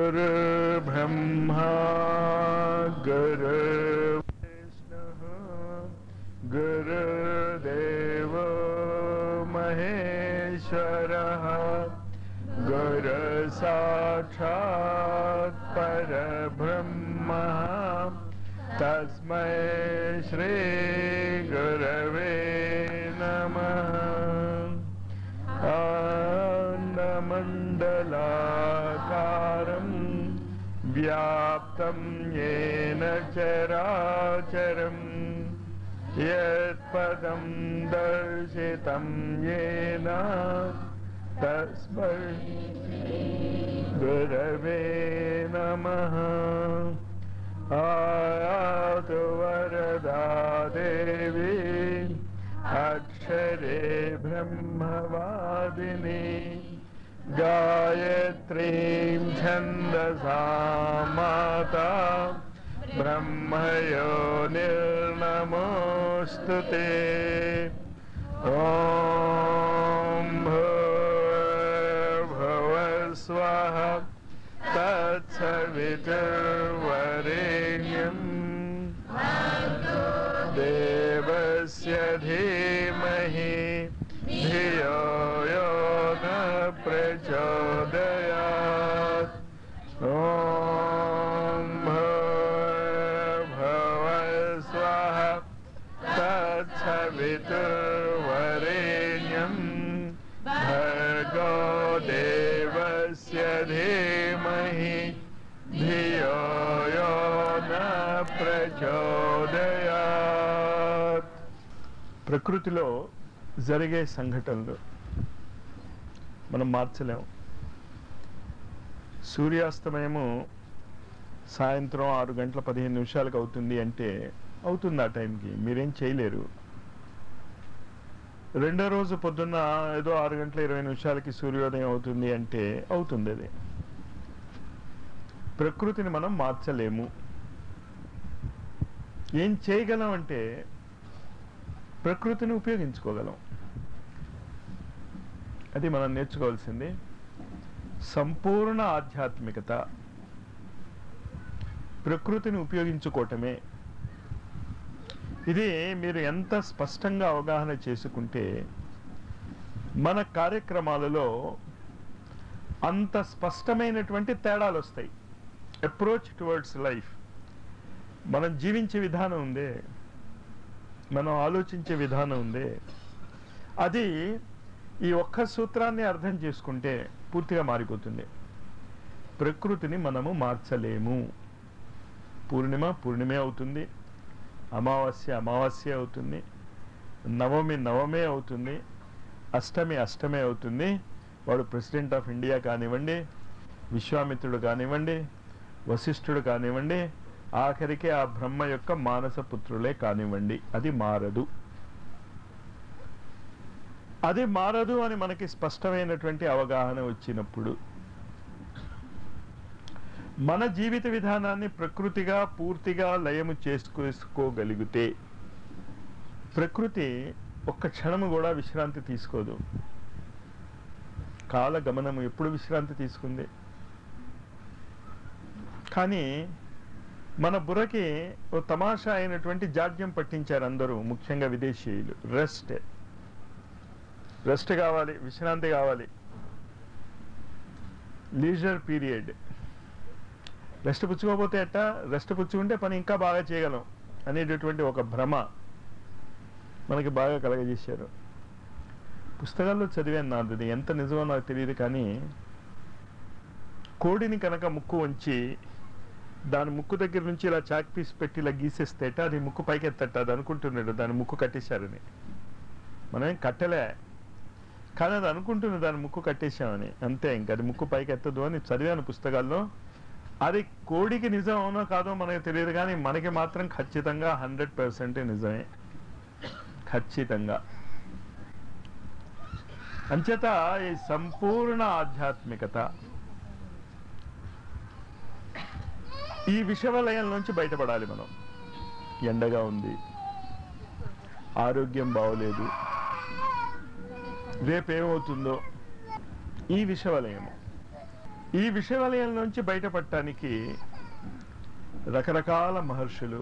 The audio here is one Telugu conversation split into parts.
गुरुर्ब्रह्मा गुरुर्विष्णुः गुरुदेव महेश्वरः गुरुसाक्षात् परब्रह्मः तस्मै श्रीगुरवे नमः आनमण्डलाकारं व्याप्तं येन चराचरम् यत्पदं दर्शितं येन तस्मै गुरवे नमः आयातु वरदा देवी अक्षरे ब्रह्मवादिनी गायत्रीं छन्दसा माता ब्रह्मयो निर्नमोऽस्तु ते ॐ भुवस्वः तत्सवितुर्वरेण्यम् देवस्य धीमहि धियो यो न प्रचोदयात् ॐ भुवस्वः तत्सवितुर्वरेण्यम् भर्गो देवस्य धीमहि धियो यो न ప్రచోదయాత్ ప్రకృతిలో జరిగే సంఘటనలు మనం మార్చలేం సూర్యాస్తమయము సాయంత్రం ఆరు గంటల పదిహేను నిమిషాలకు అవుతుంది అంటే అవుతుంది ఆ టైంకి మీరేం చేయలేరు రెండో రోజు పొద్దున్న ఏదో ఆరు గంటల ఇరవై నిమిషాలకి సూర్యోదయం అవుతుంది అంటే అవుతుంది అది ప్రకృతిని మనం మార్చలేము ఏం చేయగలం అంటే ప్రకృతిని ఉపయోగించుకోగలం అది మనం నేర్చుకోవాల్సింది సంపూర్ణ ఆధ్యాత్మికత ప్రకృతిని ఉపయోగించుకోవటమే ఇది మీరు ఎంత స్పష్టంగా అవగాహన చేసుకుంటే మన కార్యక్రమాలలో అంత స్పష్టమైనటువంటి తేడాలు వస్తాయి అప్రోచ్ టువర్డ్స్ లైఫ్ మనం జీవించే విధానం ఉందే మనం ఆలోచించే విధానం ఉందే అది ఈ ఒక్క సూత్రాన్ని అర్థం చేసుకుంటే పూర్తిగా మారిపోతుంది ప్రకృతిని మనము మార్చలేము పూర్ణిమ పూర్ణిమే అవుతుంది అమావాస్య అమావాస్య అవుతుంది నవమి నవమే అవుతుంది అష్టమి అష్టమే అవుతుంది వాడు ప్రెసిడెంట్ ఆఫ్ ఇండియా కానివ్వండి విశ్వామిత్రుడు కానివ్వండి వశిష్ఠుడు కానివ్వండి ఆఖరికి ఆ బ్రహ్మ యొక్క మానస పుత్రులే కానివ్వండి అది మారదు అది మారదు అని మనకి స్పష్టమైనటువంటి అవగాహన వచ్చినప్పుడు మన జీవిత విధానాన్ని ప్రకృతిగా పూర్తిగా లయము చేసుకోగలిగితే ప్రకృతి ఒక్క క్షణము కూడా విశ్రాంతి తీసుకోదు కాల గమనము ఎప్పుడు విశ్రాంతి తీసుకుంది కానీ మన బుర్రకి ఓ తమాషా అయినటువంటి జాడ్యం పట్టించారు అందరూ ముఖ్యంగా విదేశీయులు రెస్ట్ రెస్ట్ కావాలి విశ్రాంతి కావాలి లీజర్ పీరియడ్ రెస్ట్ పుచ్చుకోకపోతే ఎట్టా రెస్ట్ పుచ్చుకుంటే పని ఇంకా బాగా చేయగలం అనేటటువంటి ఒక భ్రమ మనకి బాగా కలగజేశారు పుస్తకాల్లో చదివాను నాది ఇది ఎంత నిజమో నాకు తెలియదు కానీ కోడిని కనుక ముక్కు ఉంచి దాని ముక్కు దగ్గర నుంచి ఇలా చాక్ పీస్ పెట్టి ఇలా గీసేస్తేట అది ముక్కు పైకి ఎత్తట అది అనుకుంటున్నాడు దాని ముక్కు కట్టేశారని మనం ఏం కట్టలే కానీ అది అనుకుంటుంది దాని ముక్కు కట్టేశామని అంతే ఇంకా అది ముక్కు పైకి ఎత్తదు అని చదివాను పుస్తకాల్లో అది కోడికి నిజం అవునో కాదో మనకు తెలియదు కానీ మనకి మాత్రం ఖచ్చితంగా హండ్రెడ్ పర్సెంట్ నిజమే ఖచ్చితంగా అంచేత ఈ సంపూర్ణ ఆధ్యాత్మికత ఈ విషవలయం నుంచి బయటపడాలి మనం ఎండగా ఉంది ఆరోగ్యం బాగోలేదు రేపేమవుతుందో ఈ విషవలయము ఈ విషవలయం నుంచి బయటపడటానికి రకరకాల మహర్షులు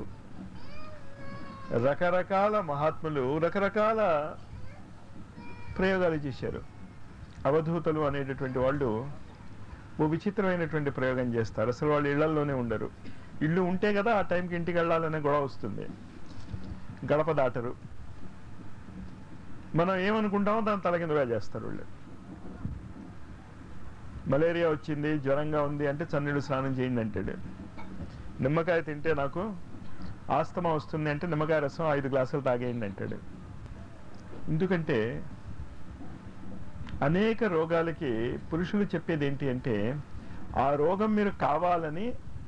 రకరకాల మహాత్ములు రకరకాల ప్రయోగాలు చేశారు అవధూతలు అనేటటువంటి వాళ్ళు ఓ విచిత్రమైనటువంటి ప్రయోగం చేస్తారు అసలు వాళ్ళు ఇళ్లలోనే ఉండరు ఇల్లు ఉంటే కదా ఆ టైంకి ఇంటికి వెళ్ళాలనే గొడవ వస్తుంది గడప దాటరు మనం ఏమనుకుంటామో దాన్ని తలకిందుగా చేస్తారు వాళ్ళు మలేరియా వచ్చింది జ్వరంగా ఉంది అంటే చన్నీళ్ళు స్నానం చేయండి అంటాడు నిమ్మకాయ తింటే నాకు ఆస్తమా వస్తుంది అంటే నిమ్మకాయ రసం ఐదు గ్లాసులు తాగేయండి అంటాడు ఎందుకంటే అనేక రోగాలకి పురుషులు చెప్పేది ఏంటి అంటే ఆ రోగం మీరు కావాలని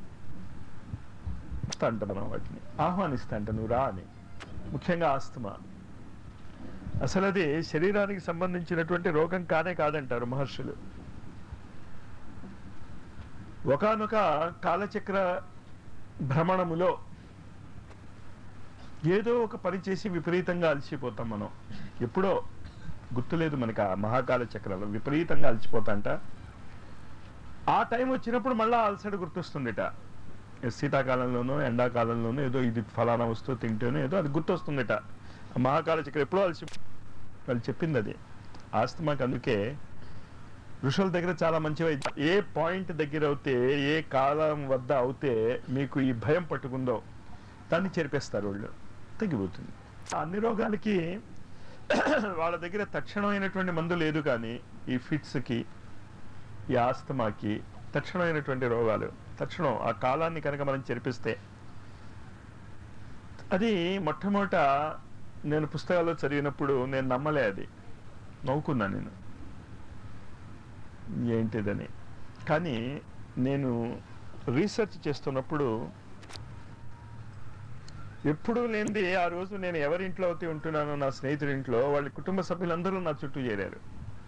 అంటాను వాటిని ఆహ్వానిస్తా అంట నువ్వు రా అని ముఖ్యంగా ఆస్తమా అసలు అది శరీరానికి సంబంధించినటువంటి రోగం కానే కాదంటారు మహర్షులు ఒకనొక కాలచక్ర భ్రమణములో ఏదో ఒక పని చేసి విపరీతంగా అలసిపోతాం మనం ఎప్పుడో గుర్తులేదు మనకి ఆ మహాకాల చక్రాలు విపరీతంగా అలసిపోతాంట ఆ టైం వచ్చినప్పుడు మళ్ళా అలసట గుర్తొస్తుందిట శీతాకాలంలోనో ఎండాకాలంలోనో ఏదో ఇది ఫలానా వస్తువు తింటేనో ఏదో అది గుర్తొస్తుందిట ఆ మహాకాల చక్రం ఎప్పుడో అలసి వాళ్ళు చెప్పింది అది ఆస్తమాకి అందుకే ఋషుల దగ్గర చాలా మంచి వైద్యం ఏ పాయింట్ దగ్గర అవుతే ఏ కాలం వద్ద అవుతే మీకు ఈ భయం పట్టుకుందో దాన్ని చేర్పేస్తారు వాళ్ళు తగ్గిపోతుంది అన్ని రోగాలకి వాళ్ళ దగ్గర తక్షణమైనటువంటి మందు లేదు కానీ ఈ ఫిట్స్కి ఈ ఆస్తమాకి తక్షణమైనటువంటి రోగాలు తక్షణం ఆ కాలాన్ని కనుక మనం చెరిపిస్తే అది మొట్టమొదట నేను పుస్తకాల్లో చదివినప్పుడు నేను నమ్మలే అది నవ్వుకున్నా నేను ఏంటిదని కానీ నేను రీసెర్చ్ చేస్తున్నప్పుడు ఎప్పుడూ లేనిది ఆ రోజు నేను ఎవరింట్లో అయితే ఉంటున్నానో నా స్నేహితుడి ఇంట్లో వాళ్ళ కుటుంబ సభ్యులందరూ నా చుట్టూ చేరారు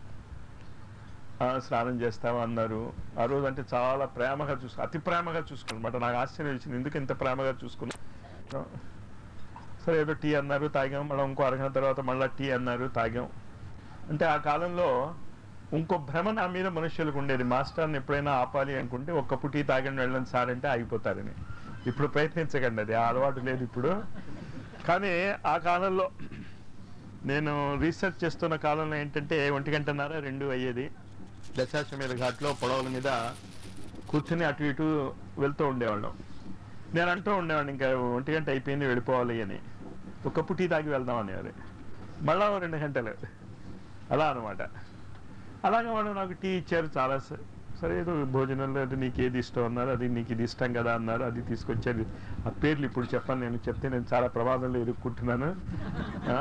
ఆ, స్నానం చేస్తావా అన్నారు ఆ రోజు అంటే చాలా ప్రేమగా చూసుకు అతి ప్రేమగా చూసుకున్నమాట నాకు ఆశ్చర్యం వచ్చింది ఎందుకు ఇంత ప్రేమగా చూసుకున్నా సరే ఏదో టీ అన్నారు తాగాం మళ్ళీ ఇంకో అరగంట తర్వాత మళ్ళీ టీ అన్నారు తాగాం అంటే ఆ కాలంలో ఇంకో భ్రమ నా మీద మనుషులకు ఉండేది మాస్టర్ని ఎప్పుడైనా ఆపాలి అనుకుంటే ఒక్క పుట్టి తాగండి వెళ్ళండి సార్ అంటే ఆగిపోతారని ఇప్పుడు ప్రయత్నించకండి అది ఆ అలవాటు లేదు ఇప్పుడు కానీ ఆ కాలంలో నేను రీసెర్చ్ చేస్తున్న కాలంలో ఏంటంటే ఒంటి గంటన్నర రెండు అయ్యేది దశాశ్వమేధ ఘాట్లో పొడవుల మీద కూర్చుని అటు ఇటు వెళ్తూ ఉండేవాళ్ళం నేను అంటూ ఉండేవాడిని ఇంకా ఒంటి గంట అయిపోయింది వెళ్ళిపోవాలి అని ఒక పుట్టి తాగి వెళ్దాం అనేవారు మళ్ళా ఓ రెండు గంటలు అలా అనమాట అలాగే వాళ్ళు నాకు టీ ఇచ్చారు చాలా స- సరే ఏదో భోజనంలో అది నీకు ఏది ఇష్టం అన్నారు అది నీకు ఇది ఇష్టం కదా అన్నారు అది తీసుకొచ్చారు ఆ పేర్లు ఇప్పుడు చెప్పాను నేను చెప్తే నేను చాలా ప్రమాదంలో ఎదుర్కొంటున్నాను ఆ?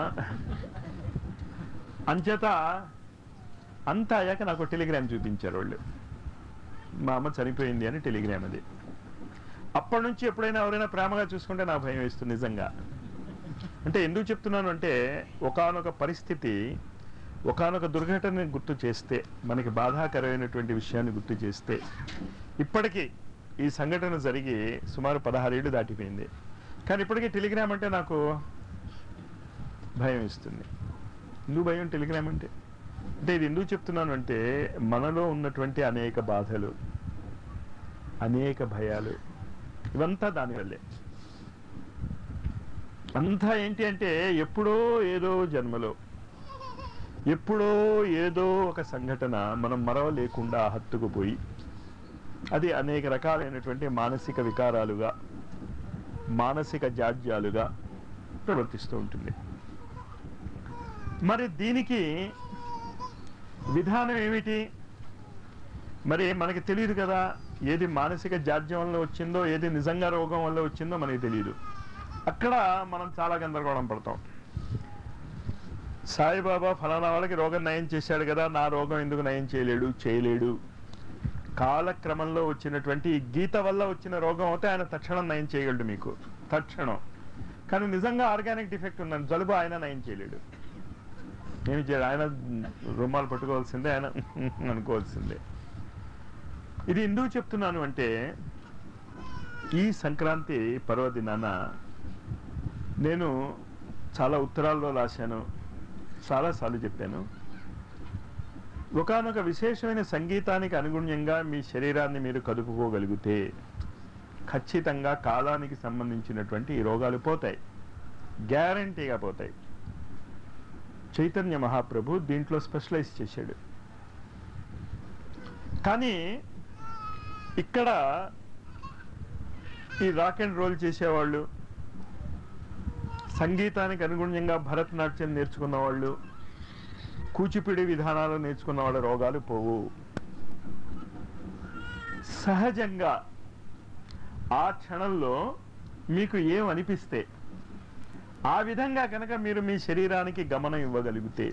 అంచేత అంతా అయ్యాక నాకు టెలిగ్రామ్ చూపించారు వాళ్ళు మా అమ్మ చనిపోయింది అని టెలిగ్రామ్ అది అప్పటి నుంచి ఎప్పుడైనా ఎవరైనా ప్రేమగా చూసుకుంటే నాకు భయం వేస్తుంది నిజంగా అంటే ఎందుకు చెప్తున్నాను అంటే ఒకానొక పరిస్థితి ఒకానొక దుర్ఘటనని గుర్తు చేస్తే మనకి బాధాకరమైనటువంటి విషయాన్ని గుర్తు చేస్తే ఇప్పటికీ ఈ సంఘటన జరిగి సుమారు పదహారేళ్ళు దాటిపోయింది కానీ ఇప్పటికీ టెలిగ్రామ్ అంటే నాకు భయం ఇస్తుంది ఎందుకు భయం టెలిగ్రామ్ అంటే అంటే ఇది ఎందుకు చెప్తున్నాను అంటే మనలో ఉన్నటువంటి అనేక బాధలు అనేక భయాలు ఇవంతా దానివల్లే అంతా ఏంటి అంటే ఎప్పుడో ఏదో జన్మలో ఎప్పుడో ఏదో ఒక సంఘటన మనం మరవలేకుండా హత్తుకుపోయి అది అనేక రకాలైనటువంటి మానసిక వికారాలుగా మానసిక జాడ్యాలుగా ప్రవర్తిస్తూ ఉంటుంది మరి దీనికి విధానం ఏమిటి మరి మనకి తెలియదు కదా ఏది మానసిక జాడ్యం వల్ల వచ్చిందో ఏది నిజంగా రోగం వల్ల వచ్చిందో మనకి తెలియదు అక్కడ మనం చాలా గందరగోళం పడతాం సాయిబాబా ఫలానా వాళ్ళకి రోగం నయం చేశాడు కదా నా రోగం ఎందుకు నయం చేయలేడు చేయలేడు కాలక్రమంలో వచ్చినటువంటి ఈ గీత వల్ల వచ్చిన రోగం అయితే ఆయన తక్షణం నయం చేయగలడు మీకు తక్షణం కానీ నిజంగా ఆర్గానిక్ డిఫెక్ట్ ఉందని జలుబు ఆయన నయం చేయలేడు ఏమి చేయడు ఆయన రుమాలు పట్టుకోవాల్సిందే ఆయన అనుకోవాల్సిందే ఇది ఎందుకు చెప్తున్నాను అంటే ఈ సంక్రాంతి పర్వదినాన నేను చాలా ఉత్తరాల్లో రాశాను చాలాసార్లు చెప్పాను ఒకనొక విశేషమైన సంగీతానికి అనుగుణ్యంగా మీ శరీరాన్ని మీరు కదుపుకోగలిగితే ఖచ్చితంగా కాలానికి సంబంధించినటువంటి ఈ రోగాలు పోతాయి గ్యారంటీగా పోతాయి చైతన్య మహాప్రభు దీంట్లో స్పెషలైజ్ చేశాడు కానీ ఇక్కడ ఈ రాక్ అండ్ రోల్ చేసేవాళ్ళు సంగీతానికి అనుగుణ్యంగా భరతనాట్యం నేర్చుకున్న వాళ్ళు కూచిపూడి విధానాలు నేర్చుకున్న వాళ్ళ రోగాలు పోవు సహజంగా ఆ క్షణంలో మీకు ఏం అనిపిస్తే ఆ విధంగా కనుక మీరు మీ శరీరానికి గమనం ఇవ్వగలిగితే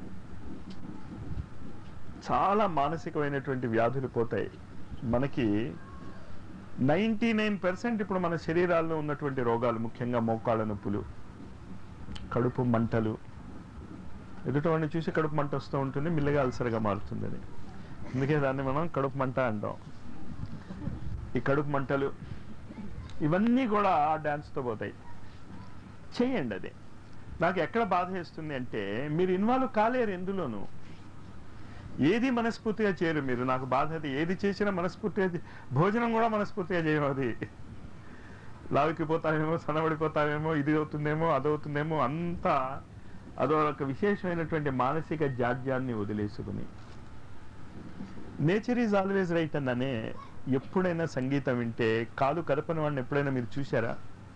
చాలా మానసికమైనటువంటి వ్యాధులు పోతాయి మనకి నైంటీ నైన్ పర్సెంట్ ఇప్పుడు మన శరీరాల్లో ఉన్నటువంటి రోగాలు ముఖ్యంగా మోకాళ్ళ నొప్పులు కడుపు మంటలు ఎదుటివాడిని చూసి కడుపు మంట వస్తూ ఉంటుంది మిల్లగా అల్సర్గా మారుతుందని అందుకే దాన్ని మనం కడుపు మంట అంటాం ఈ కడుపు మంటలు ఇవన్నీ కూడా ఆ డ్యాన్స్తో పోతాయి చేయండి అది నాకు ఎక్కడ బాధ వేస్తుంది అంటే మీరు ఇన్వాల్వ్ కాలేరు ఎందులోనూ ఏది మనస్ఫూర్తిగా చేయరు మీరు నాకు బాధ అది ఏది చేసినా మనస్ఫూర్తిగా చే- భోజనం కూడా మనస్ఫూర్తిగా చేయము అది లావుకి పోతామేమో సన్నబడిపోతామేమో ఇది అవుతుందేమో అదవుతుందేమో అంతా అదో ఒక విశేషమైనటువంటి మానసిక జాడ్యాన్ని వదిలేసుకుని నేచర్ ఈజ్ ఆల్వేస్ రైట్ అన్ననే ఎప్పుడైనా సంగీతం వింటే కాలు కదపని వాడిని ఎప్పుడైనా మీరు చూసారా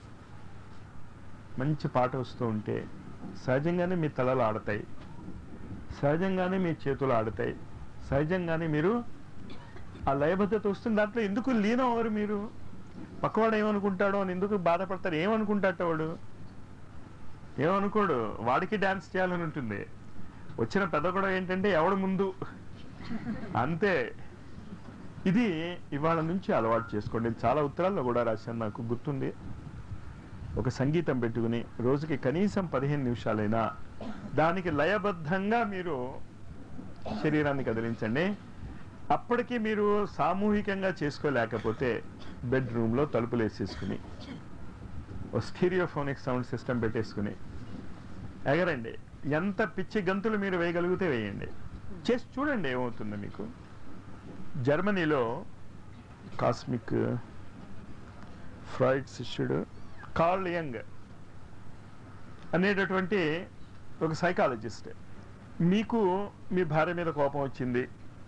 మంచి పాట వస్తూ ఉంటే సహజంగానే మీ తలలు ఆడతాయి సహజంగానే మీ చేతులు ఆడతాయి సహజంగానే మీరు ఆ లయబద్ధత వస్తుంది దాంట్లో ఎందుకు లీనం అవరు మీరు పక్కవాడు ఏమనుకుంటాడో అని ఎందుకు బాధపడతారు ఏమనుకుంటాట వాడు ఏమనుకోడు వాడికి డాన్స్ చేయాలని ఉంటుంది వచ్చిన పెద్ద కూడా ఏంటంటే ఎవడు ముందు అంతే ఇది ఇవాళ నుంచి అలవాటు చేసుకోండి నేను చాలా ఉత్తరాల్లో కూడా రాశాను నాకు గుర్తుంది ఒక సంగీతం పెట్టుకుని రోజుకి కనీసం పదిహేను నిమిషాలైనా దానికి లయబద్ధంగా మీరు శరీరాన్ని కదిలించండి అప్పటికి మీరు సామూహికంగా చేసుకోలేకపోతే బెడ్రూమ్లో తలుపులు వేసేసుకుని ఓ స్టీరియోఫోనిక్ సౌండ్ సిస్టమ్ పెట్టేసుకుని ఎగరండి ఎంత పిచ్చి గంతులు మీరు వేయగలిగితే వేయండి చేసి చూడండి ఏమవుతుందో మీకు జర్మనీలో కాస్మిక్ ఫ్రాయిడ్ శిష్యుడు కార్ల్ యంగ్ అనేటటువంటి ఒక సైకాలజిస్ట్ మీకు మీ భార్య మీద కోపం వచ్చింది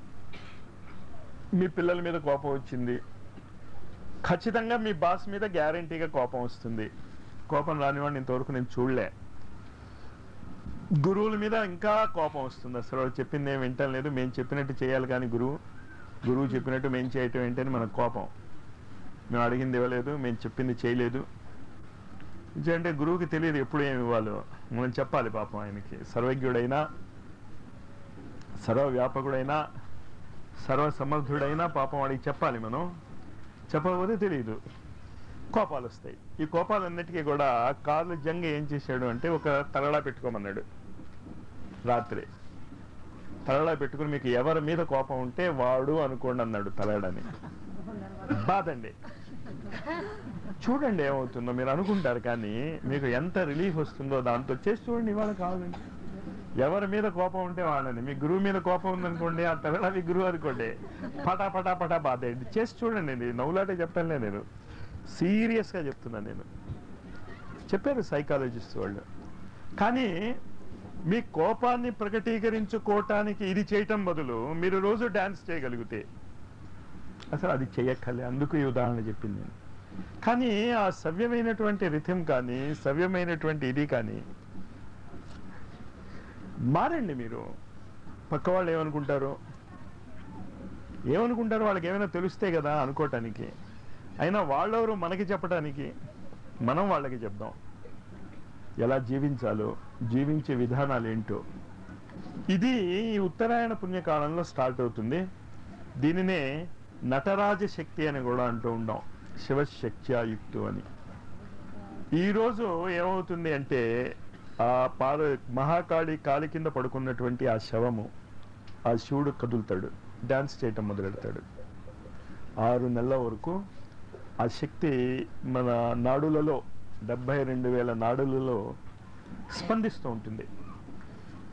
మీ పిల్లల మీద కోపం వచ్చింది ఖచ్చితంగా మీ బాస్ మీద గ్యారంటీగా కోపం వస్తుంది కోపం రానివాడిని ఇంతవరకు నేను చూడలే గురువుల మీద ఇంకా కోపం వస్తుంది అసలు వాడు చెప్పింది ఏం వింటం లేదు మేము చెప్పినట్టు చేయాలి కానీ గురువు గురువు చెప్పినట్టు మేము చేయటం ఏంటని మన కోపం మేము అడిగింది ఇవ్వలేదు మేము చెప్పింది చేయలేదు అంటే గురువుకి తెలియదు ఎప్పుడు ఏమి ఇవ్వాలో మనం చెప్పాలి పాపం ఆయనకి సర్వజ్ఞుడైనా సర్వవ్యాపకుడైనా సర్వసమర్థుడైనా పాపం వాడికి చెప్పాలి మనం చెప్పకపోతే తెలియదు కోపాలు వస్తాయి ఈ కోపాలన్నిటికీ కూడా కార్లు జంగ ఏం చేశాడు అంటే ఒక తలడా పెట్టుకోమన్నాడు రాత్రి తలడా పెట్టుకుని మీకు ఎవరి మీద కోపం ఉంటే వాడు అనుకోండి అన్నాడు తలడని బాదండి చూడండి ఏమవుతుందో మీరు అనుకుంటారు కానీ మీకు ఎంత రిలీఫ్ వస్తుందో దాంతో చేసి చూడండి ఇవాళ కావాలండి ఎవరి మీద కోపం ఉంటే వాళ్ళని మీ గురువు మీద కోపం ఉందనుకోండి ఆ తరడా మీ గురువు అనుకోండి పటా పటా పటా బాధేయండి చేసి చూడండి ఇది నవ్వులాటే చెప్పటంలే నేను సీరియస్గా చెప్తున్నా నేను చెప్పారు సైకాలజిస్ట్ వాళ్ళు కానీ మీ కోపాన్ని ప్రకటీకరించుకోవటానికి ఇది చేయటం బదులు మీరు రోజు డాన్స్ చేయగలిగితే అసలు అది చెయ్యక్కర్లే అందుకు ఈ ఉదాహరణ చెప్పింది నేను కానీ ఆ సవ్యమైనటువంటి రిథం కానీ సవ్యమైనటువంటి ఇది కానీ మారండి మీరు పక్క వాళ్ళు ఏమనుకుంటారు ఏమనుకుంటారు వాళ్ళకి ఏమైనా తెలిస్తే కదా అనుకోవటానికి అయినా వాళ్ళెవరు మనకి చెప్పటానికి మనం వాళ్ళకి చెప్దాం ఎలా జీవించాలో జీవించే విధానాలు ఏంటో ఇది ఈ ఉత్తరాయణ పుణ్యకాలంలో స్టార్ట్ అవుతుంది దీనినే నటరాజ శక్తి అని కూడా అంటూ ఉంటాం శివశక్త్యాయుక్తు అని ఈరోజు ఏమవుతుంది అంటే ఆ పాద మహాకాళి కాలి కింద పడుకున్నటువంటి ఆ శవము ఆ శివుడు కదులుతాడు డాన్స్ చేయటం మొదలెడతాడు ఆరు నెలల వరకు ఆ శక్తి మన నాడులలో డెబ్బై రెండు వేల నాడులలో స్పందిస్తూ ఉంటుంది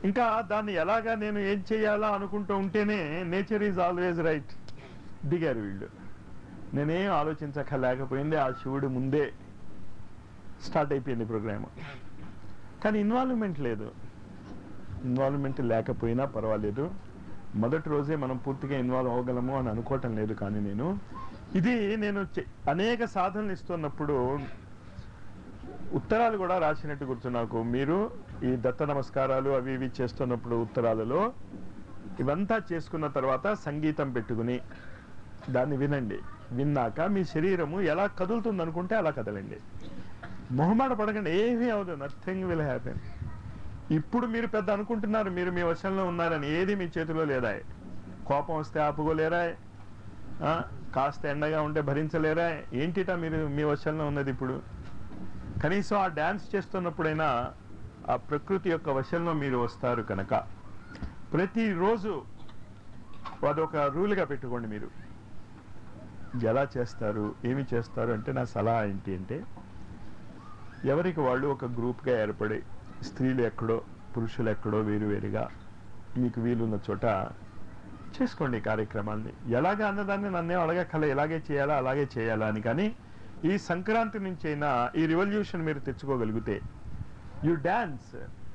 ఇంకా దాన్ని ఎలాగా నేను ఏం చేయాలా అనుకుంటూ ఉంటేనే నేచర్ ఈజ్ ఆల్వేజ్ రైట్ దిగారు వీళ్ళు నేనేం ఆలోచించక్కర్లేకపోయింది ఆ శివుడు ముందే స్టార్ట్ అయిపోయింది ప్రోగ్రామ్ కానీ ఇన్వాల్వ్మెంట్ లేదు ఇన్వాల్వ్మెంట్ లేకపోయినా పర్వాలేదు మొదటి రోజే మనం పూర్తిగా ఇన్వాల్వ్ అవ్వగలము అని అనుకోవటం లేదు కానీ నేను ఇది నేను చె- అనేక సాధనలు ఇస్తున్నప్పుడు ఉత్తరాలు కూడా రాసినట్టు గుర్తు నాకు మీరు ఈ దత్త నమస్కారాలు అవి ఇవి చేస్తున్నప్పుడు ఉత్తరాలలో ఇవంతా చేసుకున్న తర్వాత సంగీతం పెట్టుకుని దాన్ని వినండి విన్నాక మీ శరీరము ఎలా కదులుతుంది అనుకుంటే అలా కదలండి మొహమాట పడకండి ఏమీ అవదు నథింగ్ విల్ హ్యాపెన్ ఇప్పుడు మీరు పెద్ద అనుకుంటున్నారు మీరు మీ వశంలో ఉన్నారని ఏది మీ చేతిలో లేదా కోపం వస్తే ఆపుకోలేరా ఆ, కాస్త ఎండగా ఉంటే భరించలేరా ఏంటిటా మీరు మీ వశంలో ఉన్నది ఇప్పుడు కనీసం ఆ డ్యాన్స్ చేస్తున్నప్పుడైనా ఆ ప్రకృతి యొక్క వశంలో మీరు వస్తారు కనుక ప్రతిరోజు అదొక రూల్గా పెట్టుకోండి మీరు ఎలా చేస్తారు ఏమి చేస్తారు అంటే నా సలహా ఏంటి అంటే ఎవరికి వాళ్ళు ఒక గ్రూప్గా ఏర్పడి స్త్రీలు ఎక్కడో పురుషులు ఎక్కడో వేరు వేరుగా మీకు వీలున్న చోట చేసుకోండి ఈ కార్యక్రమాల్ని ఎలాగా అన్నదాన్ని నన్నే అడగక్కల ఎలాగే చేయాలా అలాగే చేయాలా అని కానీ ఈ సంక్రాంతి నుంచి అయినా ఈ రివల్యూషన్ మీరు తెచ్చుకోగలిగితే యు డాన్స్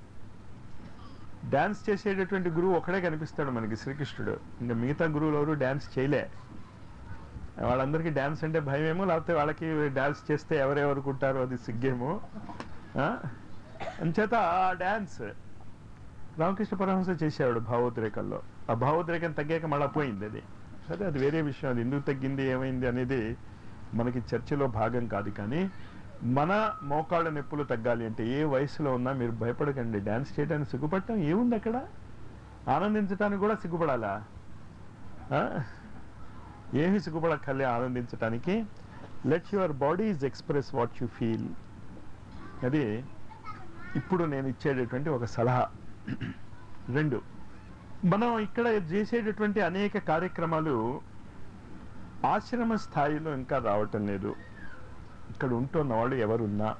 డాన్స్ చేసేటటువంటి గురువు ఒకడే కనిపిస్తాడు మనకి శ్రీకృష్ణుడు ఇంకా మిగతా గురువులు ఎవరు డాన్స్ చేయలే వాళ్ళందరికీ డాన్స్ అంటే భయమేమో లేకపోతే వాళ్ళకి డాన్స్ చేస్తే ఎవరెవరుకుంటారో అది సిగ్గేమో ఆ? అంచేత ఆ డాన్స్ రామకృష్ణ పరమహంస చేసేవాడు భావోద్రేకంలో ఆ భావోద్రేకం తగ్గాక మళ్ళా పోయింది అది సరే అది వేరే విషయం అది ఎందుకు తగ్గింది ఏమైంది అనేది మనకి చర్చలో భాగం కాదు కానీ మన మోకాళ్ళ నొప్పులు తగ్గాలి అంటే ఏ వయసులో ఉన్నా మీరు భయపడకండి డాన్స్ చేయడానికి సిగ్గుపడటం ఏముంది అక్కడ ఆనందించడానికి కూడా సిగ్గుపడాలా ఆ? ఏమి సిగ్గుపడక్కర్లే ఆనందించడానికి let your bodies express what you feel అది ఇప్పుడు నేను ఇచ్చేటటువంటి ఒక సలహా రెండు మనం ఇక్కడ చేసేటటువంటి అనేక కార్యక్రమాలు ఆశ్రమ స్థాయిలో ఇంకా రావటం లేదు ఇక్కడ ఉంటున్న వాళ్ళు ఎవరున్నా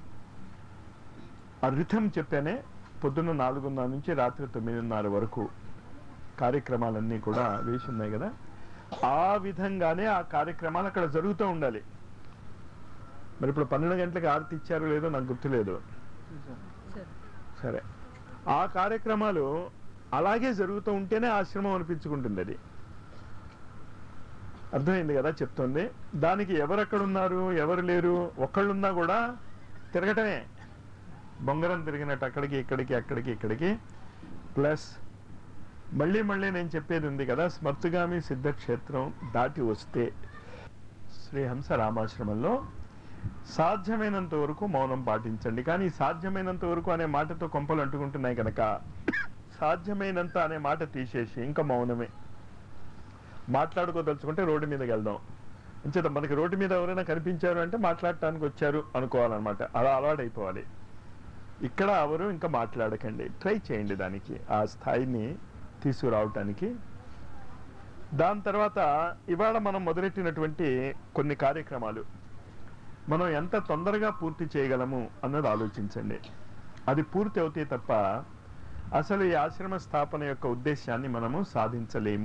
ఆ రిథం చెప్పానే పొద్దున్న నాలుగున్నర నుంచి రాత్రి తొమ్మిదిన్నర వరకు కార్యక్రమాలన్నీ కూడా వేసి ఉన్నాయి కదా ఆ విధంగానే ఆ కార్యక్రమాలు అక్కడ జరుగుతూ ఉండాలి మరి ఇప్పుడు పన్నెండు గంటలకు ఆరతి ఇచ్చారో లేదో నాకు గుర్తులేదు సరే ఆ కార్యక్రమాలు అలాగే జరుగుతూ ఉంటేనే ఆశ్రమం అనిపించుకుంటుంది అది అర్థమైంది కదా చెప్తుంది దానికి ఎవరు అక్కడ ఉన్నారు ఎవరు లేరు ఒక్కళ్ళున్నా కూడా తిరగటమే బొంగరం తిరిగినట్టు అక్కడికి ఇక్కడికి అక్కడికి ఇక్కడికి ప్లస్ మళ్ళీ మళ్ళీ నేను చెప్పేది ఉంది కదా స్మర్తుగామి సిద్ధక్షేత్రం దాటి వస్తే శ్రీహంస రామాశ్రమంలో సాధ్యమైనంత వరకు మౌనం పాటించండి కానీ సాధ్యమైనంత వరకు అనే మాటతో కొంపలు అంటుకుంటున్నాయి కనుక సాధ్యమైనంత అనే మాట తీసేసి ఇంకా మౌనమే మాట్లాడుకోదలుచుకుంటే రోడ్డు మీదకి వెళ్దాం అంచేత మనకి రోడ్డు మీద ఎవరైనా కనిపించారు అంటే మాట్లాడటానికి వచ్చారు అనుకోవాలన్నమాట అలా అలవాటైపోవాలి ఇక్కడ ఎవరు ఇంకా మాట్లాడకండి ట్రై చేయండి దానికి ఆ స్థాయిని తీసుకురావటానికి దాని తర్వాత ఇవాళ మనం మొదలెట్టినటువంటి కొన్ని కార్యక్రమాలు మనం ఎంత తొందరగా పూర్తి చేయగలము అన్నది ఆలోచించండి అది పూర్తి అవుతే తప్ప అసలు ఈ ఆశ్రమ స్థాపన యొక్క ఉద్దేశాన్ని మనము సాధించలేము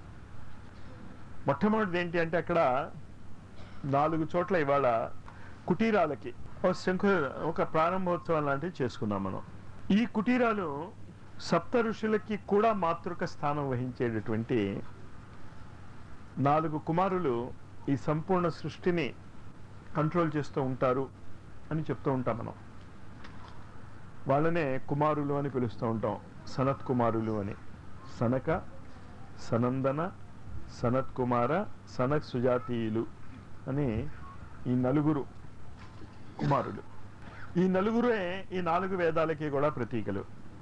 మొట్టమొదటిది ఏంటి అంటే అక్కడ నాలుగు చోట్ల ఇవాళ కుటీరాలకి ఒక శంకు ఒక ప్రారంభోత్సవం లాంటివి చేసుకున్నాం మనం ఈ కుటీరాలు సప్త ఋషులకి కూడా మాతృక స్థానం వహించేటటువంటి నాలుగు కుమారులు ఈ సంపూర్ణ సృష్టిని కంట్రోల్ చేస్తూ ఉంటారు అని చెప్తూ ఉంటాం మనం వాళ్ళనే కుమారులు అని పిలుస్తూ ఉంటాం సనత్ కుమారులు అని సనక సనందన సనత్ కుమార సనక్ సుజాతీయులు అని ఈ నలుగురు కుమారులు ఈ నలుగురే ఈ నాలుగు వేదాలకి కూడా ప్రతీకలు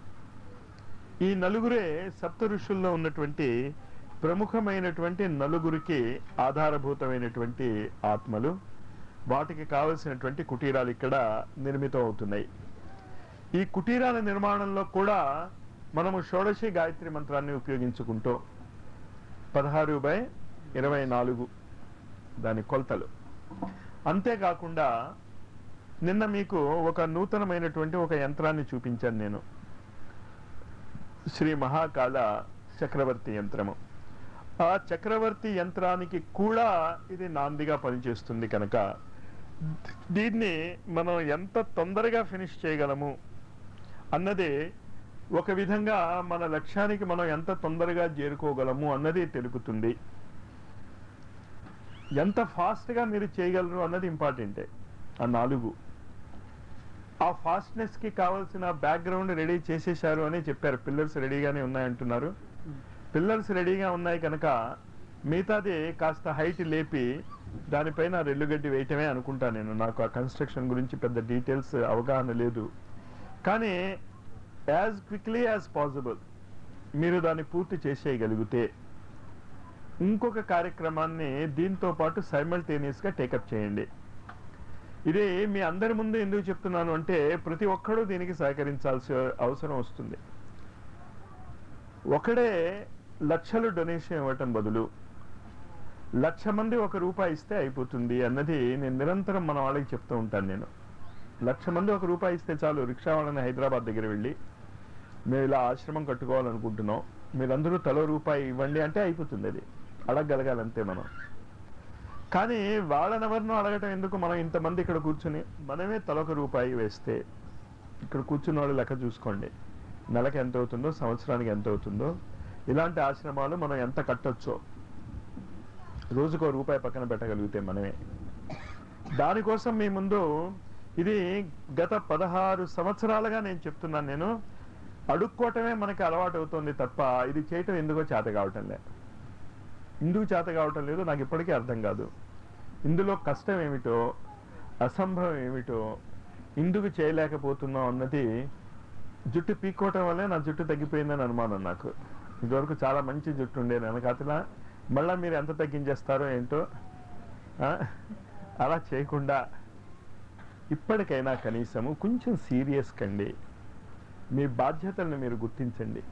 ఈ నలుగురే సప్త ఋషుల్లో ఉన్నటువంటి ప్రముఖమైనటువంటి నలుగురికి ఆధారభూతమైనటువంటి ఆత్మలు వాటికి కావలసినటువంటి కుటీరాలు ఇక్కడ నిర్మితం అవుతున్నాయి ఈ కుటీరాల నిర్మాణంలో కూడా మనము షోడశి గాయత్రి మంత్రాన్ని ఉపయోగించుకుంటూ పదహారు బై ఇరవై నాలుగు దాని కొలతలు అంతేకాకుండా నిన్న మీకు ఒక నూతనమైనటువంటి ఒక యంత్రాన్ని చూపించాను నేను శ్రీ మహాకాళ చక్రవర్తి యంత్రము ఆ చక్రవర్తి యంత్రానికి కూడా ఇది నాందిగా పనిచేస్తుంది కనుక దీన్ని మనం ఎంత తొందరగా ఫినిష్ చేయగలము అన్నది ఒక విధంగా మన లక్ష్యానికి మనం ఎంత తొందరగా చేరుకోగలము అన్నది తెలుపుతుంది ఎంత ఫాస్ట్గా మీరు చేయగలరు అన్నది ఇంపార్టెంటే ఆ నాలుగు ఆ ఫాస్ట్నెస్ కి కావాల్సిన బ్యాక్గ్రౌండ్ రెడీ చేసేశారు అని చెప్పారు పిల్లర్స్ రెడీగానే ఉన్నాయంటున్నారు పిల్లర్స్ రెడీగా ఉన్నాయి కనుక మిగతాది కాస్త హైట్ లేపి దానిపైన రెల్లుగడ్డి వేయటమే అనుకుంటా నేను నాకు ఆ కన్స్ట్రక్షన్ గురించి పెద్ద డీటెయిల్స్ అవగాహన లేదు కానీ యాజ్ క్విక్లీ యాజ్ పాసిబుల్ మీరు దాన్ని పూర్తి చేసేయగలిగితే ఇంకొక కార్యక్రమాన్ని దీంతో పాటు సైమల్టేనియస్గా టేకప్ చేయండి ఇది మీ అందరి ముందు ఎందుకు చెప్తున్నాను అంటే ప్రతి ఒక్కరూ దీనికి సహకరించాల్సిన అవసరం వస్తుంది ఒకడే లక్షలు డొనేషన్ ఇవ్వటం బదులు లక్ష మంది ఒక రూపాయి ఇస్తే అయిపోతుంది అన్నది నేను నిరంతరం మన వాళ్ళకి చెప్తూ ఉంటాను నేను లక్ష మంది ఒక రూపాయి ఇస్తే చాలు రిక్షా వాళ్ళని హైదరాబాద్ దగ్గర వెళ్ళి మేము ఇలా ఆశ్రమం కట్టుకోవాలనుకుంటున్నాం మీరందరూ తలో రూపాయి ఇవ్వండి అంటే అయిపోతుంది అది అడగగలగాలంతే మనం కానీ వాళ్ళనెవరినో అడగటం ఎందుకు మనం ఇంతమంది ఇక్కడ కూర్చుని మనమే తలొక రూపాయి వేస్తే ఇక్కడ కూర్చున్న వాళ్ళు లెక్క చూసుకోండి నెలకి ఎంత అవుతుందో సంవత్సరానికి ఎంత అవుతుందో ఇలాంటి ఆశ్రమాలు మనం ఎంత కట్టొచ్చో రోజుకో రూపాయి పక్కన పెట్టగలిగితే మనమే దానికోసం మీ ముందు ఇది గత పదహారు సంవత్సరాలుగా నేను చెప్తున్నాను నేను అడుక్కోవటమే మనకి అలవాటు అవుతుంది తప్ప ఇది చేయటం ఎందుకో చేత కావటం లేదు ఎందుకు చేత కావటం లేదు నాకు ఇప్పటికీ అర్థం కాదు ఇందులో కష్టం ఏమిటో అసంభవం ఏమిటో ఎందుకు చేయలేకపోతున్నాం అన్నది జుట్టు పీక్కోవటం వల్లే నా జుట్టు తగ్గిపోయిందని అనుమానం నాకు ఇదివరకు చాలా మంచి జుట్టు ఉండేది వెనకాతల మళ్ళీ మీరు ఎంత తగ్గించేస్తారో ఏంటో ఆ? అలా చేయకుండా ఇప్పటికైనా కనీసము కొంచెం సీరియస్ కండి మీ బాధ్యతలను మీరు గుర్తించండి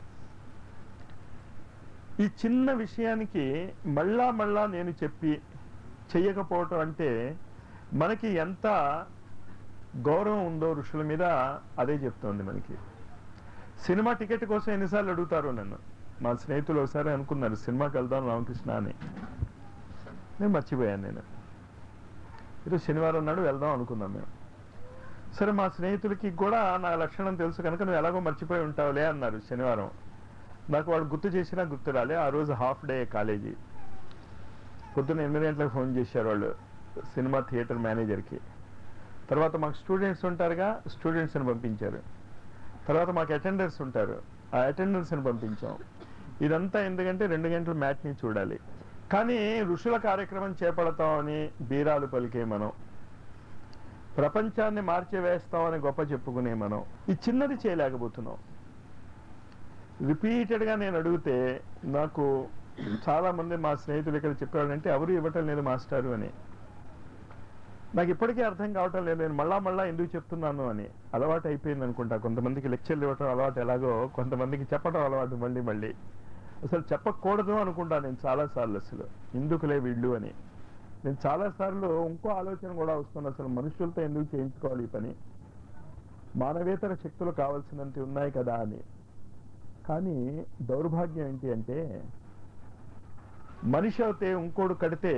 ఈ చిన్న విషయానికి మళ్ళా మళ్ళా నేను చెప్పి చెయ్యకపోవటం అంటే మనకి ఎంత గౌరవం ఉందో ఋషుల మీద అదే చెప్తోంది మనకి సినిమా టికెట్ కోసం ఎన్నిసార్లు అడుగుతారు నన్ను మా స్నేహితులు ఒకసారి అనుకున్నారు సినిమాకి వెళ్దాం రామకృష్ణ అని నేను మర్చిపోయాను నేను ఈరోజు శనివారం నాడు వెళ్దాం అనుకున్నాం మేము సరే మా స్నేహితులకి కూడా నా లక్షణం తెలుసు కనుక నువ్వు ఎలాగో మర్చిపోయి ఉంటావులే అన్నారు శనివారం నాకు వాడు గుర్తు చేసినా గుర్తు రాలే ఆ రోజు హాఫ్ డే కాలేజీ పొద్దున్న ఎనిమిది గంటలకు ఫోన్ చేశారు వాళ్ళు సినిమా థియేటర్ మేనేజర్కి తర్వాత మాకు స్టూడెంట్స్ ఉంటారుగా స్టూడెంట్స్ని పంపించారు తర్వాత మాకు అటెండర్స్ ఉంటారు ఆ అటెండర్స్ని పంపించాం ఇదంతా ఎందుకంటే రెండు గంటల మ్యాచ్ని చూడాలి కానీ ఋషుల కార్యక్రమం చేపడతామని బీరాలు పలికే మనం ప్రపంచాన్ని మార్చి వేస్తామని గొప్ప చెప్పుకునే మనం ఈ చిన్నది చేయలేకపోతున్నాం రిపీటెడ్ గా నేను అడిగితే నాకు చాలా మంది మా స్నేహితులు ఇక్కడ చెప్పేవాళ్ళంటే ఎవరు ఇవ్వటం లేదు మాస్టారు అని నాకు ఇప్పటికీ అర్థం కావటం లేదు నేను మళ్ళా మళ్ళా ఎందుకు చెప్తున్నాను అని అలవాటు అయిపోయింది అనుకుంటా కొంతమందికి లెక్చర్లు ఇవ్వటం అలవాటు ఎలాగో కొంతమందికి చెప్పడం అలవాటు మళ్ళీ మళ్ళీ అసలు చెప్పకూడదు అనుకుంటా నేను చాలా సార్లు అసలు ఎందుకులే వీళ్ళు అని నేను చాలా సార్లు ఇంకో ఆలోచన కూడా వస్తుంది అసలు మనుషులతో ఎందుకు చేయించుకోవాలి ఈ పని మానవేతర శక్తులు కావాల్సినంత ఉన్నాయి కదా అని కానీ దౌర్భాగ్యం ఏంటి అంటే మనిషి అయితే ఇంకోడు కడితే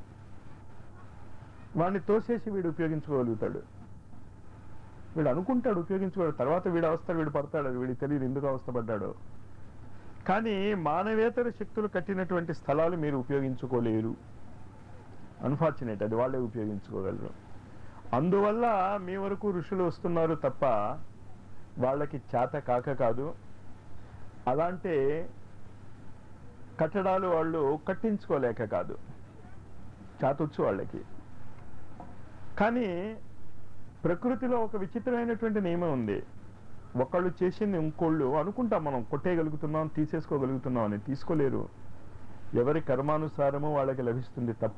వాడిని తోసేసి వీడు ఉపయోగించుకోగలుగుతాడు వీడు అనుకుంటాడు ఉపయోగించుకోడు తర్వాత వీడు అవస్థ వీడు పడతాడు అది వీడికి తెలియదు ఎందుకు అవస్థ పడ్డాడో కానీ మానవేతర శక్తులు కట్టినటువంటి స్థలాలు మీరు ఉపయోగించుకోలేరు అన్ఫార్చునేట్ అది వాళ్ళే ఉపయోగించుకోగలరు అందువల్ల మీ వరకు ఋషులు వస్తున్నారు తప్ప వాళ్ళకి చేత కాక కాదు అలాంటి కట్టడాలు వాళ్ళు కట్టించుకోలేక కాదు చేతొచ్చు వాళ్ళకి కానీ ప్రకృతిలో ఒక విచిత్రమైనటువంటి నియమం ఉంది ఒకళ్ళు చేసింది ఇంకోళ్ళు అనుకుంటాం మనం కొట్టేయగలుగుతున్నాం తీసేసుకోగలుగుతున్నాం అని తీసుకోలేరు ఎవరి కర్మానుసారము వాళ్ళకి లభిస్తుంది తప్ప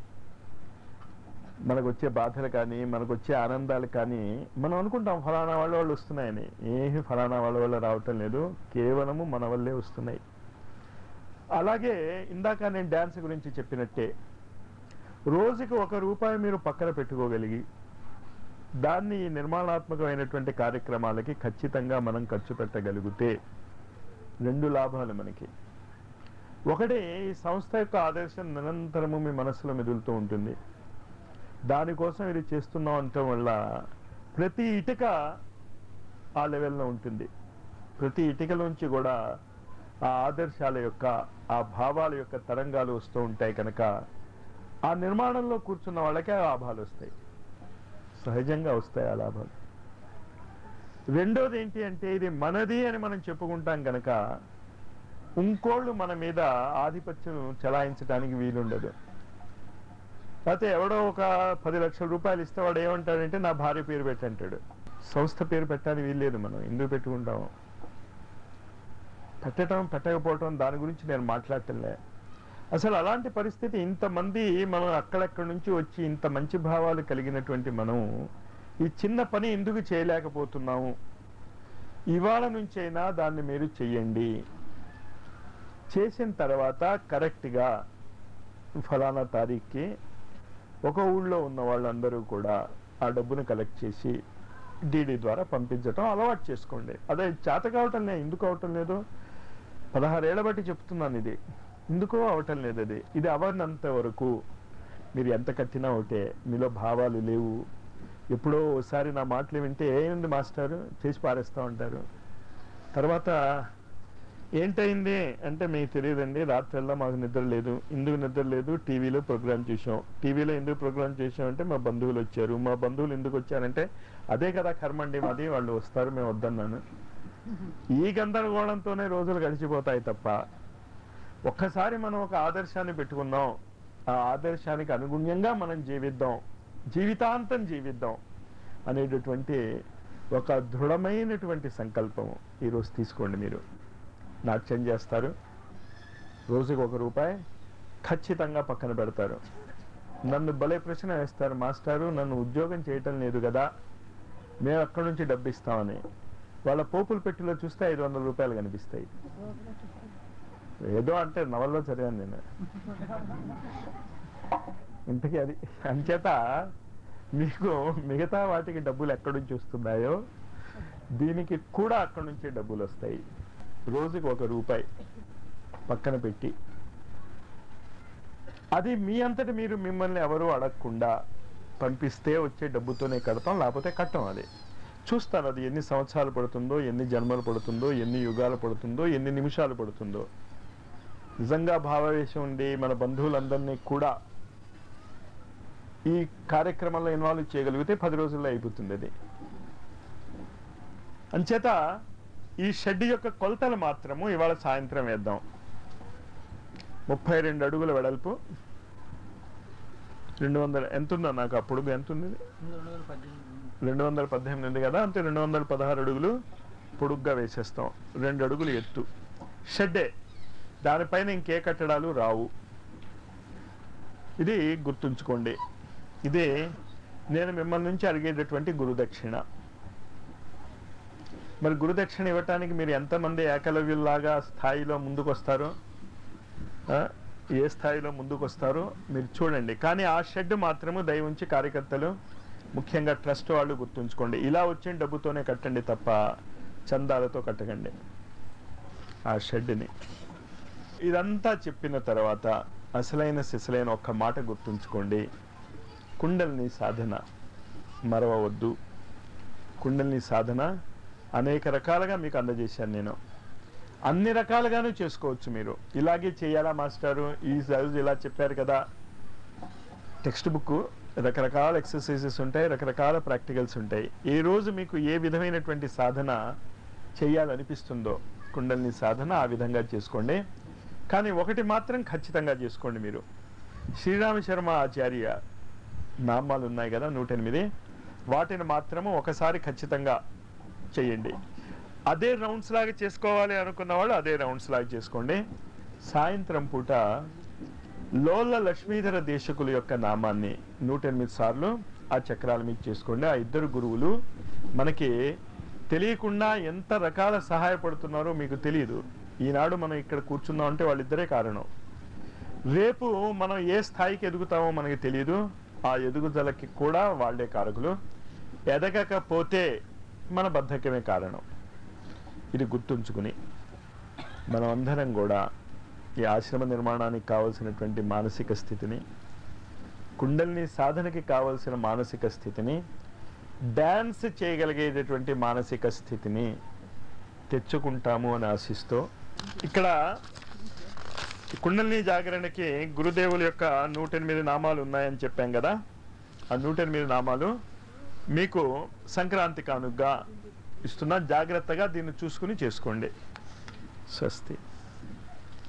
మనకు వచ్చే బాధలు కానీ మనకు వచ్చే ఆనందాలు కానీ మనం అనుకుంటాం ఫలానా వాళ్ళ వాళ్ళు వస్తున్నాయని ఏమి ఫలానా వాళ్ళ వల్ల రావటం లేదు కేవలము మన వల్లే వస్తున్నాయి అలాగే ఇందాక నేను డ్యాన్స్ గురించి చెప్పినట్టే రోజుకి ఒక రూపాయి మీరు పక్కన పెట్టుకోగలిగి దాన్ని ఈ నిర్మాణాత్మకమైనటువంటి కార్యక్రమాలకి ఖచ్చితంగా మనం ఖర్చు పెట్టగలిగితే రెండు లాభాలు మనకి ఒకటి ఈ సంస్థ యొక్క ఆదర్శం నిరంతరము మీ మనసులో మెదులుతూ ఉంటుంది దానికోసం ఇది చేస్తున్నాం అనటం వల్ల ప్రతి ఇటుక ఆ లెవెల్లో ఉంటుంది ప్రతి ఇటుకలోంచి కూడా ఆ ఆదర్శాల యొక్క ఆ భావాల యొక్క తరంగాలు వస్తూ ఉంటాయి కనుక ఆ నిర్మాణంలో కూర్చున్న వాళ్ళకే ఆ లాభాలు వస్తాయి సహజంగా వస్తాయి ఆ లాభాలు రెండోది ఏంటి అంటే ఇది మనది అని మనం చెప్పుకుంటాం కనుక ఇంకోళ్ళు మన మీద ఆధిపత్యం చలాయించడానికి వీలుండదు అయితే ఎవడో ఒక పది లక్షల రూపాయలు ఇస్తే వాడు ఏమంటాడంటే నా భార్య పేరు పెట్టంటాడు సంస్థ పేరు పెట్టడానికి వీల్లేదు మనం ఎందుకు పెట్టుకుంటాము పెట్టడం పెట్టకపోవటం దాని గురించి నేను మాట్లాడటంలే అసలు అలాంటి పరిస్థితి ఇంతమంది మనం అక్కడక్కడి నుంచి వచ్చి ఇంత మంచి భావాలు కలిగినటువంటి మనం ఈ చిన్న పని ఎందుకు చేయలేకపోతున్నాము ఇవాళ నుంచైనా దాన్ని మీరు చెయ్యండి చేసిన తర్వాత కరెక్ట్గా ఫలానా తారీఖుకి ఒక ఊళ్ళో ఉన్న వాళ్ళందరూ కూడా ఆ డబ్బును కలెక్ట్ చేసి డీడీ ద్వారా పంపించటం అలవాటు చేసుకోండి అదే చేత కావటం లేదు ఎందుకు అవటం లేదు పదహారేళ్ల బట్టి చెప్తున్నాను ఇది ఎందుకో అవటం లేదు అది ఇది అవనంత వరకు మీరు ఎంత కట్టినా ఒకటే మీలో భావాలు లేవు ఎప్పుడో ఒకసారి నా మాటలు వింటే ఏముంది మాస్టారు చేసి పారేస్తా ఉంటారు తర్వాత ఏంటయింది అంటే మీకు తెలియదండి రాత్రిల్లా మాకు నిద్ర లేదు ఎందుకు నిద్ర లేదు టీవీలో ప్రోగ్రామ్ చూసాం టీవీలో ఎందుకు ప్రోగ్రామ్ చూసాం అంటే మా బంధువులు వచ్చారు మా బంధువులు ఎందుకు వచ్చారంటే అదే కదా కర్మండి మాది వాళ్ళు వస్తారు మేము వద్దన్నాను ఈ గందరగోళంతోనే రోజులు గడిచిపోతాయి తప్ప ఒక్కసారి మనం ఒక ఆదర్శాన్ని పెట్టుకుందాం ఆ ఆదర్శానికి అనుగుణ్యంగా మనం జీవిద్దాం జీవితాంతం జీవిద్దాం అనేటటువంటి ఒక దృఢమైనటువంటి సంకల్పము ఈరోజు తీసుకోండి మీరు నాట్యం చేస్తారు రోజుకి ఒక రూపాయి ఖచ్చితంగా పక్కన పెడతారు నన్ను భలే ప్రశ్న వేస్తారు మాస్టారు నన్ను ఉద్యోగం చేయటం లేదు కదా మేము అక్కడి నుంచి డబ్బు ఇస్తామని వాళ్ళ పోపుల పెట్టిలో చూస్తే ఐదు వందల రూపాయలు కనిపిస్తాయి ఏదో అంటే నవల్లో చదివాను నేను ఇంతకీ అది అంచేత మీకు మిగతా వాటికి డబ్బులు ఎక్కడి నుంచి వస్తున్నాయో దీనికి కూడా అక్కడి నుంచే డబ్బులు వస్తాయి రోజుకి ఒక రూపాయి పక్కన పెట్టి అది మీ అంతటి మీరు మిమ్మల్ని ఎవరు అడగకుండా పంపిస్తే వచ్చే డబ్బుతోనే కడతాం లేకపోతే కట్టం అది చూస్తాను అది ఎన్ని సంవత్సరాలు పడుతుందో ఎన్ని జన్మలు పడుతుందో ఎన్ని యుగాలు పడుతుందో ఎన్ని నిమిషాలు పడుతుందో నిజంగా భావావేశం ఉండి మన బంధువులందరినీ కూడా ఈ కార్యక్రమంలో ఇన్వాల్వ్ చేయగలిగితే పది రోజుల్లో అయిపోతుంది అది అంచేత ఈ షెడ్ యొక్క కొలతలు మాత్రము ఇవాళ సాయంత్రం వేద్దాం ముప్పై రెండు అడుగుల వెడల్పు రెండు వందల ఎంత ఉందో నాకు అప్పుడు ఎంత ఉంది రెండు వందల పద్దెనిమిది ఉంది కదా అంటే రెండు వందల పదహారు అడుగులు పొడుగ్గా వేసేస్తాం రెండు అడుగులు ఎత్తు షెడ్డే దానిపైన ఇంకే కట్టడాలు రావు ఇది గుర్తుంచుకోండి ఇదే నేను మిమ్మల్ని నుంచి అడిగేటటువంటి గురుదక్షిణ మరి గురుదక్షిణ ఇవ్వటానికి మీరు ఎంతమంది ఏకలవ్యుల్లాగా స్థాయిలో ముందుకు వస్తారో ఆ, ఏ స్థాయిలో ముందుకు వస్తారో మీరు చూడండి కానీ ఆ షెడ్ మాత్రము దయ ఉంచి కార్యకర్తలు ముఖ్యంగా ట్రస్ట్ వాళ్ళు గుర్తుంచుకోండి ఇలా వచ్చిన డబ్బుతోనే కట్టండి తప్ప చందాలతో కట్టకండి ఆ షెడ్ని ఇదంతా చెప్పిన తర్వాత అసలైన సిసలైన ఒక్క మాట గుర్తుంచుకోండి కుండలిని సాధన మరవవద్దు కుండలిని సాధన అనేక రకాలుగా మీకు అందజేశాను నేను అన్ని రకాలుగాను చేసుకోవచ్చు మీరు ఇలాగే చేయాలా మాస్టారు ఈ రోజు ఇలా చెప్పారు కదా టెక్స్ట్ బుక్ రకరకాల ఎక్సర్సైజెస్ ఉంటాయి రకరకాల ప్రాక్టికల్స్ ఉంటాయి ఏ రోజు మీకు ఏ విధమైనటువంటి సాధన చేయాలనిపిస్తుందో కుండలిని సాధన ఆ విధంగా చేసుకోండి కానీ ఒకటి మాత్రం ఖచ్చితంగా చేసుకోండి మీరు శ్రీరామ శర్మ ఆచార్య నామాలు ఉన్నాయి కదా నూట ఎనిమిది వాటిని మాత్రము ఒకసారి ఖచ్చితంగా చేయండి అదే రౌండ్స్ లాగా చేసుకోవాలి అనుకున్న వాళ్ళు అదే రౌండ్స్ లాగా చేసుకోండి సాయంత్రం పూట లోల లక్ష్మీధర దేశకుల యొక్క నామాన్ని నూట ఎనిమిది సార్లు ఆ చక్రాల మీద చేసుకోండి ఆ ఇద్దరు గురువులు మనకి తెలియకుండా ఎంత రకాల సహాయపడుతున్నారో మీకు తెలియదు ఈనాడు మనం ఇక్కడ కూర్చున్నాం అంటే వాళ్ళిద్దరే కారణం రేపు మనం ఏ స్థాయికి ఎదుగుతామో మనకి తెలియదు ఆ ఎదుగుదలకి కూడా వాళ్ళే కారకులు ఎదగకపోతే మన బద్ధకమే కారణం ఇది గుర్తుంచుకుని మనం అందరం కూడా ఈ ఆశ్రమ నిర్మాణానికి కావలసినటువంటి మానసిక స్థితిని కుండల్ని సాధనకి కావలసిన మానసిక స్థితిని డ్యాన్స్ చేయగలిగేటటువంటి మానసిక స్థితిని తెచ్చుకుంటాము అని ఆశిస్తూ ఇక్కడ ఈ కుండలిని జాగరణకి గురుదేవుల యొక్క నూట ఎనిమిది నామాలు ఉన్నాయని చెప్పాం కదా ఆ నూట ఎనిమిది నామాలు మీకు సంక్రాంతి కానుగ్గా ఇస్తున్నా జాగ్రత్తగా దీన్ని చూసుకుని చేసుకోండి స్వస్తి